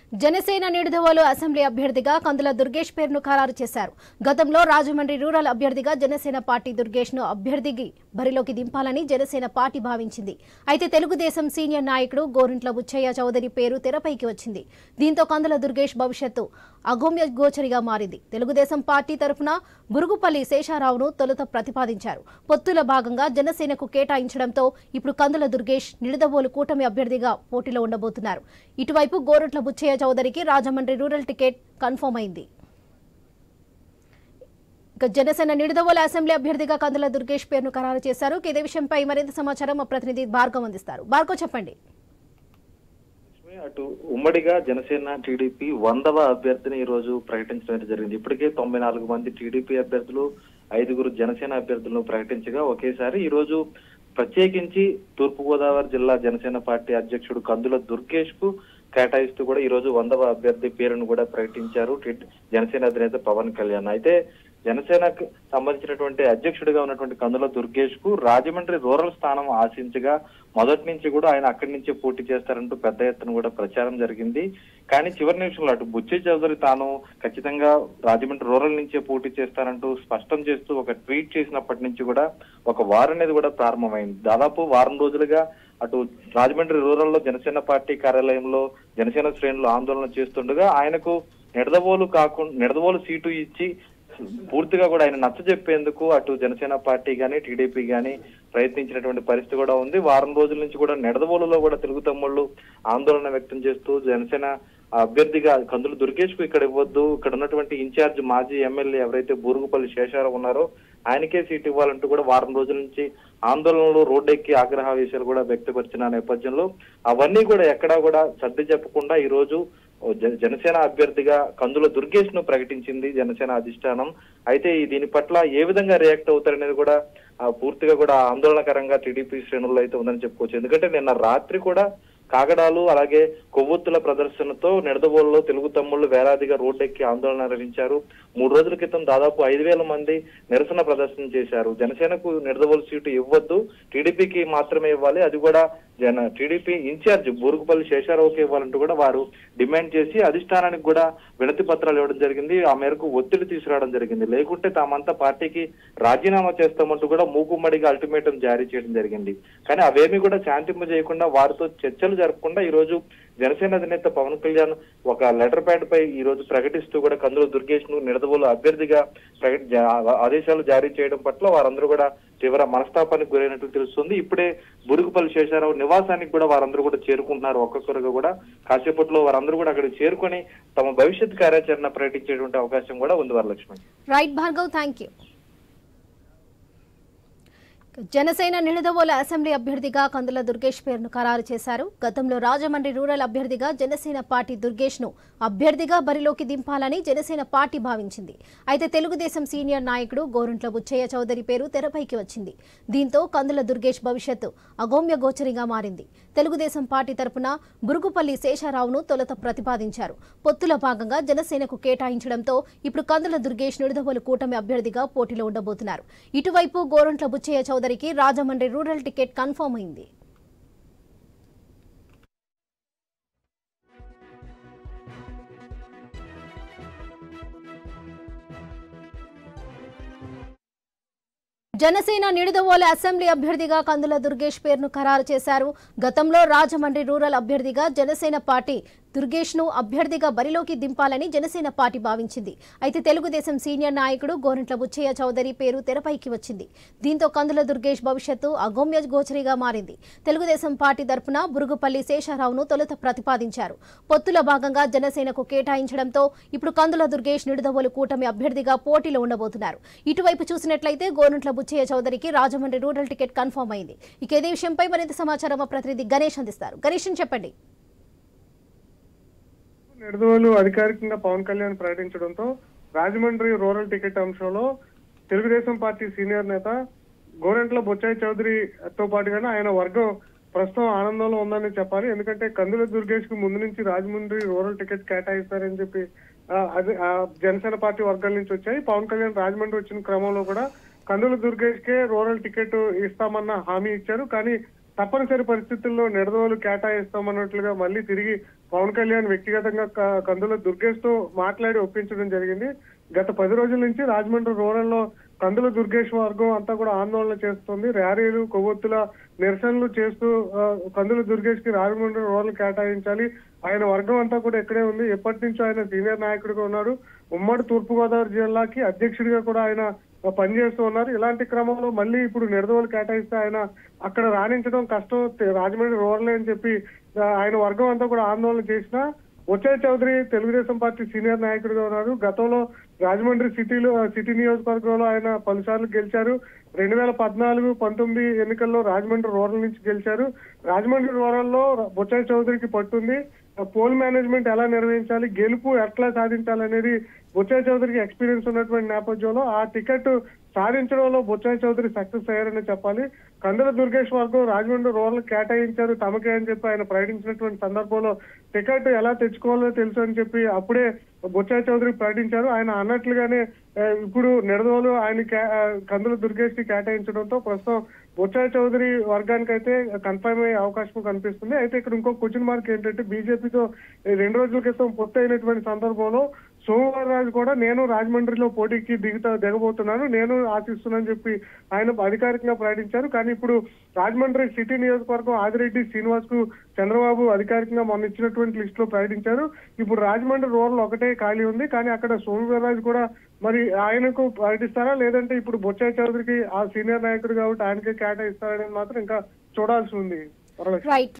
Janasena Nidadavolu assembly అభ్యర్థిగా కందుల దుర్గేష్ పేరును ఖరారు చేశారు గతంలో రాజమండ్రి రూరల్ అభ్యర్థిగా జనసేన పార్టీ దుర్గేష్ ను అభ్యర్థికి బరిలోకి దింపాలని జనసేన పార్టీ భావించింది అయితే తెలుగుదేశం సీనియర్ నాయకుడు గోరింట్ల బుచ్చయ్య చౌదరి పేరు తెరపైకి వచ్చింది దీంతో కందుల దుర్గేష్ భవిష్యత్తు అగమ్య గోచరిగా మారింది తెలుగుదేశం పార్టీ తరఫున బురుగుపల్లి శేషారావును తొలుత ప్రతిపాదించారు పొత్తుల భాగంగా జనసేనకు కేటాయించడంతో ఇప్పుడు కందుల దుర్గేష్ నిడదవోలు కూటమి అభ్యర్థిగా పోటీలో ఉండబోతున్నారు ఇటువైపు గోరట్ల బుచ్చయ్య చౌదరికి రాజమండ్రి రూరల్ టికెట్ కన్ఫర్మ్ అయింది ఇక జనసేన నిడదవోలు అసెంబ్లీ అభ్యర్థిగా కందుల దుర్గేష్ పేరును ఖరారు చేశారు ఇదే విషయంపై మరింత సమాచారం మా ప్రతినిధి భార్గవ్ అందిస్తారు భార్గవ్ చెప్పండి లక్ష్మి, అటు ఉమ్మడిగా జనసేన టీడీపీ వందవ అభ్యర్థిని ఈ రోజు ప్రకటించడం అయితే జరిగింది ఇప్పటికే తొంభై నాలుగు మంది టీడీపీ అభ్యర్థులు ఐదుగురు జనసేన అభ్యర్థులను ప్రకటించగా ఒకేసారి ఈ రోజు ప్రత్యేకించి తూర్పుగోదావరి జిల్లా జనసేన పార్టీ అధ్యక్షుడు కందుల దుర్గేష్ కు కేటాయిస్తూ కూడా ఈ రోజు వందవ అభ్యర్థి పేరును కూడా ప్రకటించారు టి- జనసేన అధినేత పవన్ కళ్యాణ్ అయితే జనసేనకు సంబంధించినటువంటి అధ్యక్షుడిగా ఉన్నటువంటి కందుల దుర్గేష్ కు రాజమండ్రి రూరల్ స్థానం ఆశించగా మొదటి నుంచి కూడా ఆయన అక్కడి నుంచే పోటీ చేస్తారంటూ పెద్ద ఎత్తున కూడా ప్రచారం జరిగింది కానీ చివరి నిమిషంలో అటు బుచ్చి చౌదరి తాను ఖచ్చితంగా రాజమండ్రి రూరల్ నుంచే పోటీ చేస్తారంటూ స్పష్టం చేస్తూ ఒక ట్వీట్ చేసినప్పటి నుంచి కూడా ఒక వారం అనేది కూడా ప్రారంభమైంది దాదాపు వారం రోజులుగా అటు రాజమండ్రి రూరల్ లో జనసేన పార్టీ కార్యాలయంలో జనసేన శ్రేణులు ఆందోళన చేస్తుండగా ఆయనకు నిడదవోలు కాకుండా నిడదవోలు సీటు ఇచ్చి పూర్తిగా కూడా ఆయన నచ్చజెప్పేందుకు అటు జనసేన పార్టీ గాని టీడీపీ గాని ప్రయత్నించినటువంటి పరిస్థితి కూడా ఉంది వారం రోజుల నుంచి కూడా నిడదవోలులో కూడా తెలుగు తమ్ముళ్ళు ఆందోళన వ్యక్తం చేస్తూ జనసేన అభ్యర్థిగా కందులు దుర్గేష్ కు ఇక్కడ ఇవ్వద్దు ఇక్కడ ఉన్నటువంటి ఇన్ఛార్జ్ మాజీ ఎమ్మెల్యే ఎవరైతే బూరుగుపల్లి శేషారావు ఉన్నారో ఆయనకే సీట్ ఇవ్వాలంటూ కూడా వారం రోజుల నుంచి ఆందోళనలు రోడ్డెక్కి ఆగ్రహ విషయాలు కూడా వ్యక్తపరిచిన నేపథ్యంలో అవన్నీ కూడా ఎక్కడా కూడా సర్ది చెప్పకుండా ఈ రోజు ఓ జన- జనసేన అభ్యర్థిగా కందుల దుర్గేష్ ను ప్రకటించింది జనసేన అధిష్టానం అయితే ఈ దీని పట్ల ఏ విధంగా రియాక్ట్ అవుతారనేది కూడా ఆ, పూర్తిగా కూడా ఆందోళనకరంగా టీడీపీ శ్రేణుల్లో అయితే ఉందని చెప్పుకోవచ్చు ఎందుకంటే నిన్న రాత్రి కూడా కాగడాలు అలాగే కొవ్వొత్తుల ప్రదర్శనతో నిడదవోలులో తెలుగు తమ్ముళ్లు వేలాదిగా రోడ్డెక్కి ఆందోళన నిర్వహించారు మూడు రోజుల క్రితం దాదాపు ఐదు వేల మంది నిరసన ప్రదర్శన చేశారు జనసేనకు నిడదవోలు సీటు ఇవ్వద్దు టీడీపీకి మాత్రమే ఇవ్వాలి అది కూడా జన టీడీపీ ఇన్ఛార్జ్ బూరుగుపల్లి శేషారావుకి ఇవ్వాలంటూ కూడా వారు డిమాండ్ చేసి అధిష్టానానికి కూడా వినతి పత్రాలు ఇవ్వడం జరిగింది ఆ మేరకు ఒత్తిడి తీసుకురావడం జరిగింది లేకుంటే తామంతా పార్టీకి రాజీనామా చేస్తామంటూ కూడా మూకుమ్మడిగా అల్టిమేటం జారీ చేయడం జరిగింది కానీ అవేమీ కూడా శాంతింప చేయకుండా వారితో చర్చలు జరపకుండా ఈ రోజు జనసేన అధినేత పవన్ కళ్యాణ్ ఒక లెటర్ ప్యాడ్ పై ఈ రోజు ప్రకటిస్తూ కూడా కందుల దుర్గేష్ ను నిడదవోలు అభ్యర్థిగా ప్రకటి జా- ఆదేశాలు జారీ చేయడం పట్ల వారందరూ కూడా తీవ్ర మనస్తాపానికి గురైనట్లు తెలుస్తుంది ఇప్పుడే బురుగుపల్లి శేషారావు నివాసానికి కూడా వారందరూ కూడా చేరుకుంటున్నారు ఒక్కొక్కరుగా కూడా కాసేపట్లో వారందరూ కూడా అక్కడ చేరుకొని తమ భవిష్యత్ కార్యాచరణ ప్రకటించేటువంటి అవకాశం కూడా ఉంది Varalakshmi right Bhargav thank you Janasena Nidadavolu assembly అభ్యర్థిగా కందుల దుర్గేష్ పేరును ఖరారు చేశారు గతంలో రాజమండ్రి రూరల్ అభ్యర్థిగా జనసేన పార్టీ దుర్గేష్ ను అభ్యర్థిగా బరిలోకి దింపాలని జనసేన పార్టీ భావించింది అయితే తెలుగుదేశం సీనియర్ నాయకుడు గోరంట్ల బుచ్చయ్య చౌదరి పేరు తెరపైకి వచ్చింది దీంతో కందుల దుర్గేష్ భవిష్యత్తు అగోమ్య గోచరిగా మారింది తెలుగుదేశం పార్టీ తరపున బురుగుపల్లి శేషారావును తొలుత ప్రతిపాదించారు పొత్తుల భాగంగా జనసేనకు కేటాయించడంతో ఇప్పుడు కందుల దుర్గేష్ నిడదవోలు కూటమి అభ్యర్థిగా పోటీలో ఉండబోతున్నారు ఇటువైపు గోరంట్ల బుచ్చయ్య చౌదరికి రాజమండ్రి రూరల్ టికెట్ కన్ఫర్మ్ అయింది జనసేన నిడదవోలు అసెంబ్లీ అభ్యర్థిగా కందుల దుర్గేష్ పేరును ఖరారు చేశారు గతంలో రాజమండ్రి రూరల్ అభ్యర్థిగా జనసేన పార్టీ దుర్గేష్ ను అభ్యర్థిగా బరిలోకి దింపాలని జనసేన పార్టీ భావించింది అయితే తెలుగుదేశం సీనియర్ నాయకుడు గోరంట్ల బుచ్చయ్య చౌదరి పేరు తెరపైకి వచ్చింది దీంతో కందుల దుర్గేష్ భవిష్యత్తు అగమ్య గోచరిగా మారింది తెలుగుదేశం పార్టీ తరపున బురుగుపల్లి శేషారావును తొలుత ప్రతిపాదించారు పొత్తుల భాగంగా జనసేనకు కేటాయించడంతో ఇప్పుడు కందుల దుర్గేష్ నిడదవోలు కూటమి అభ్యర్థిగా పోటీలో ఉండబోతున్నారు ఇటువైపు చూసినట్లయితే గోరంట్ల బుచ్చయ్య చౌదరికి రాజమండ్రి రూరల్ టికెట్ కన్ఫర్మ్ అయింది ఇక ఇదే విషయంపై మరింత సమాచారం మా ప్రతినిధి గణేష్ అందిస్తారు గణేష్ చెప్పండి నిడదవోలు అధికారికంగా పవన్ కళ్యాణ్ ప్రకటించడంతో రాజమండ్రి రూరల్ టికెట్ అంశంలో తెలుగుదేశం పార్టీ సీనియర్ నేత గోరెంట్ల బొచ్చాయి చౌదరితో పాటుగానే ఆయన వర్గం ప్రస్తుతం ఆనందంలో ఉందని చెప్పాలి ఎందుకంటే కందుల దుర్గేష్ కు ముందు నుంచి రాజమండ్రి రూరల్ టికెట్ కేటాయిస్తారని చెప్పి ఆ, అది ఆ జనసేన పార్టీ వర్గాల నుంచి వచ్చాయి పవన్ కళ్యాణ్ రాజమండ్రి వచ్చిన క్రమంలో కూడా కందుల దుర్గేష్ కే రూరల్ టికెట్ ఇస్తామన్న హామీ ఇచ్చారు కానీ తప్పనిసరి పరిస్థితుల్లో నిడదవోలు కేటాయిస్తామన్నట్లుగా మళ్ళీ తిరిగి పవన్ కళ్యాణ్ వ్యక్తిగతంగా క- కందుల దుర్గేష్ తో మాట్లాడి ఒప్పించడం జరిగింది గత పది రోజుల నుంచి రాజమండ్రి రూరల్ లో కందుల దుర్గేష్ వర్గం అంతా కూడా ఆందోళన చేస్తుంది ర్యాలీలు కొవ్వొత్తుల నిరసనలు చేస్తూ ఆ, కందుల దుర్గేష్ కి రాజమండ్రి రూరల్ కేటాయించాలి ఆయన వర్గం అంతా కూడా ఇక్కడే ఉంది ఎప్పటి నుంచో ఆయన సీనియర్ నాయకుడిగా ఉన్నారు ఉమ్మడి తూర్పుగోదావరి జిల్లాకి అధ్యక్షుడిగా కూడా ఆయన పనిచేస్తూ ఉన్నారు ఇలాంటి క్రమంలో మళ్ళీ ఇప్పుడు నిడదవోలు కేటాయిస్తే ఆయన అక్కడ రాణించడం కష్టం తె- రాజమండ్రి రూరల్ అని చెప్పి ఆ, ఆయన వర్గం అంతా కూడా ఆందోళన చేసినా వచ్చే చౌదరి తెలుగుదేశం పార్టీ సీనియర్ నాయకుడిగా ఉన్నారు గతంలో రాజమండ్రి సిటీలో సిటీ నియోజకవర్గంలో ఆయన పలుసార్లు గెలిచారు రెండు వేల పద్నాలుగు పంతొమ్మిది ఎన్నికల్లో రాజమండ్రి రూరల్ నుంచి గెలిచారు రాజమండ్రి రూరల్ లో బొచ్చాయి చౌదరికి పట్టుంది పోల్ మేనేజ్మెంట్ ఎలా నిర్వహించాలి గెలుపు ఎట్లా సాధించాలనేది బొచ్చాయి చౌదరికి ఎక్స్పీరియన్స్ ఉన్నటువంటి నేపథ్యంలో ఆ టికెట్ సాధించడంలో బొచ్చాయి చౌదరి సక్సెస్ అయ్యారని చెప్పాలి కందుల దుర్గేష్ వర్గం రాజమండ్రి రూరల్ కేటాయించారు తమకే అని చెప్పి ఆయన ప్రకటించినటువంటి సందర్భంలో టికెట్ ఎలా తెచ్చుకోవాలో తెలుసు అని చెప్పి అప్పుడే బొచ్చాయి చౌదరి ప్రకటించారు ఆయన అన్నట్లుగానే ఆ, ఇప్పుడు నిడదవోలు ఆయన కే- ఆ, కందుల దుర్గేష్ కి కేటాయించడంతో ప్రస్తుతం బొచ్చాయి చౌదరి వర్గానికి అయితే కన్ఫర్మ్ అయ్యే అవకాశం కనిపిస్తుంది అయితే ఇక్కడ ఇంకో క్వశ్చన్ మార్క్ ఏంటంటే బీజేపీతో రెండు రోజుల క్రితం పొత్తు అయినటువంటి సందర్భంలో సోమవారం రాజు కూడా నేను రాజమండ్రిలో పోటీకి దిగుతా దిగబోతున్నాను నేను ఆశిస్తున్నానని చెప్పి ఆయన అధికారికంగా ప్రకటించారు కానీ ఇప్పుడు రాజమండ్రి సిటీ నియోజకవర్గం ఆదిరెడ్డి శ్రీనివాస్ కు చంద్రబాబు అధికారికంగా మొన్న ఇచ్చినటువంటి లిస్ట్ లో ప్రకటించారు ఇప్పుడు రాజమండ్రి రూరల్ ఒకటే ఖాళీ ఉంది కానీ అక్కడ సోమవీర్రాజు కూడా మరి ఆయనకు ప్రకటిస్తారా లేదంటే ఇప్పుడు బొచ్చాయి చౌదరికి ఆ సీనియర్ నాయకుడు కాబట్టి ఆయనకే కేటాయిస్తారనేది మాత్రం ఇంకా చూడాల్సి ఉంది వరలక్ష్మి రైట్